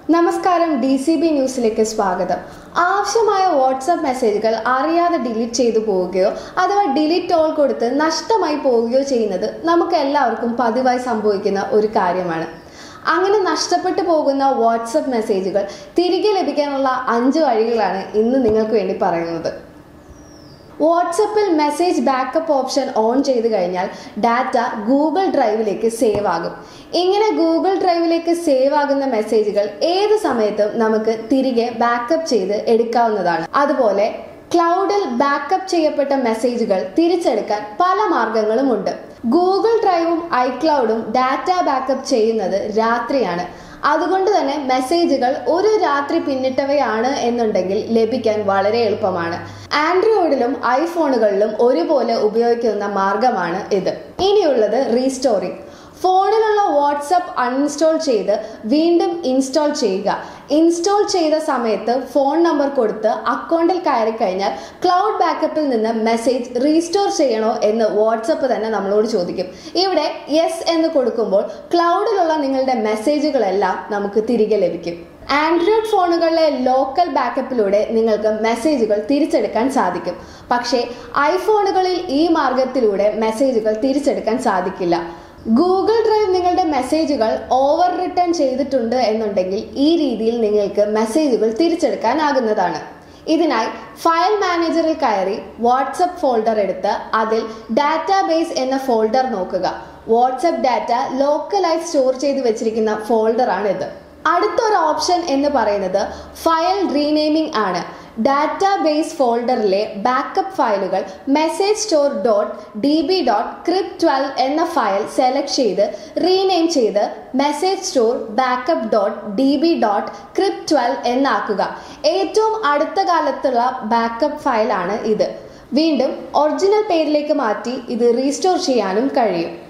നമസ്കാരം D C B ന്യൂസിലേക്ക് സ്വാഗതം ആവശ്യമായ വാട്സപ്പ് മെസ്സേജുകൾ അറിയാതെ ഡിലീറ്റ് ചെയ്തു പോവുകയോ അഥവാ ഡിലീറ്റ് ഓൾ കൊടുത്ത് നഷ്ടമായി പോവുകയോ ചെയ്യുന്നത് നമുക്ക് എല്ലാവർക്കും പതിവായി സംഭവിക്കുന്ന ഒരു കാര്യമാണ് അങ്ങനെ നഷ്ടപ്പെട്ടു പോകുന്ന വാട്സപ്പ് മെസ്സേജുകൾ തിരികെ ലഭിക്കാനുള്ള അഞ്ച് വഴികളാണ് ഇന്ന് നിങ്ങൾക്ക് വേണ്ടി പറയുന്നത് വാട്സപ്പിൽ മെസ്സേജ് ബാക്കപ്പ് ഓപ്ഷൻ ഓൺ ചെയ്ത് കഴിഞ്ഞാൽ ഡാറ്റ ഗൂഗിൾ ഡ്രൈവിലേക്ക് സേവ് ആകും ഇങ്ങനെ ഗൂഗിൾ ഡ്രൈവിലേക്ക് സേവ് ആകുന്ന മെസ്സേജുകൾ ഏത് സമയത്തും നമുക്ക് തിരികെ ബാക്കപ്പ് ചെയ്ത് എടുക്കാവുന്നതാണ് അതുപോലെ ക്ലൗഡിൽ ബാക്കപ്പ് ചെയ്യപ്പെട്ട മെസ്സേജുകൾ തിരിച്ചെടുക്കാൻ പല മാർഗങ്ങളുമുണ്ട് ഗൂഗിൾ ഡ്രൈവും ഐക്ലൗഡും ഡാറ്റ ബാക്കപ്പ് ചെയ്യുന്നത് രാത്രിയാണ് അതുകൊണ്ട് തന്നെ മെസ്സേജുകൾ ഒരു രാത്രി പിന്നിട്ടവയാണ് എന്നുണ്ടെങ്കിൽ ലഭിക്കാൻ വളരെ എളുപ്പമാണ് ആൻഡ്രോയിഡിലും ഐഫോണുകളിലും ഒരുപോലെ ഉപയോഗിക്കുന്ന മാർഗമാണ് ഇത് ഇനിയുള്ളത് റീസ്റ്റോറിംഗ് ഫോണിലുള്ള വാട്സപ്പ് അൺഇൻസ്റ്റാൾ ചെയ്ത് വീണ്ടും ഇൻസ്റ്റാൾ ചെയ്യുക ഇൻസ്റ്റാൾ ചെയ്ത സമയത്ത് ഫോൺ നമ്പർ കൊടുത്ത് അക്കൗണ്ടിൽ കയറി കഴിഞ്ഞാൽ ക്ലൗഡ് ബാക്കപ്പിൽ നിന്ന് മെസ്സേജ് റീസ്റ്റോർ ചെയ്യണോ എന്ന് വാട്സപ്പ് തന്നെ നമ്മളോട് ചോദിക്കും ഇവിടെ യെസ് എന്ന് കൊടുക്കുമ്പോൾ ക്ലൗഡിലുള്ള നിങ്ങളുടെ മെസ്സേജുകളെല്ലാം നമുക്ക് തിരികെ ലഭിക്കും ആൻഡ്രോയിഡ് ഫോണുകളിലെ ലോക്കൽ ബാക്കപ്പിലൂടെ നിങ്ങൾക്ക് മെസ്സേജുകൾ തിരിച്ചെടുക്കാൻ സാധിക്കും പക്ഷേ ഐഫോണുകളിൽ ഈ മാർഗത്തിലൂടെ മെസ്സേജുകൾ തിരിച്ചെടുക്കാൻ സാധിക്കില്ല ഗൂഗിൾ ഡ്രൈവ് നിങ്ങളുടെ മെസ്സേജുകൾ ഓവർ റിട്ടേൺ ചെയ്തിട്ടുണ്ട് എന്നുണ്ടെങ്കിൽ ഈ രീതിയിൽ നിങ്ങൾക്ക് മെസ്സേജുകൾ തിരിച്ചെടുക്കാനാകുന്നതാണ് ഇതിനായി ഫയൽ മാനേജറിൽ കയറി വാട്സപ്പ് ഫോൾഡർ എടുത്ത് അതിൽ ഡാറ്റാബേസ് എന്ന ഫോൾഡർ നോക്കുക വാട്സപ്പ് ഡാറ്റ ലോക്കലായി സ്റ്റോർ ചെയ്ത് വെച്ചിരിക്കുന്ന ഫോൾഡറാണ് ഇത് അടുത്തൊരു ഓപ്ഷൻ എന്ന് പറയുന്നത് ഫയൽ റീനെയിമിംഗ് ആണ് ഡാറ്റാബേസ് ഫോൾഡറിലെ ബാക്കപ്പ് ഫയലുകൾ message store dot D B dot crypt twelve എന്ന ഫയൽ സെലക്ട് ചെയ്ത് റീനെയിം ചെയ്ത് message store backup dot D B dot crypt twelve എന്നാക്കുക ഏറ്റവും അടുത്ത കാലത്തുള്ള ബാക്കപ്പ് ഫയലാണ് ഇത് വീണ്ടും ഒറിജിനൽ പേരിലേക്ക് മാറ്റി ഇത് റീസ്റ്റോർ ചെയ്യാനും കഴിയും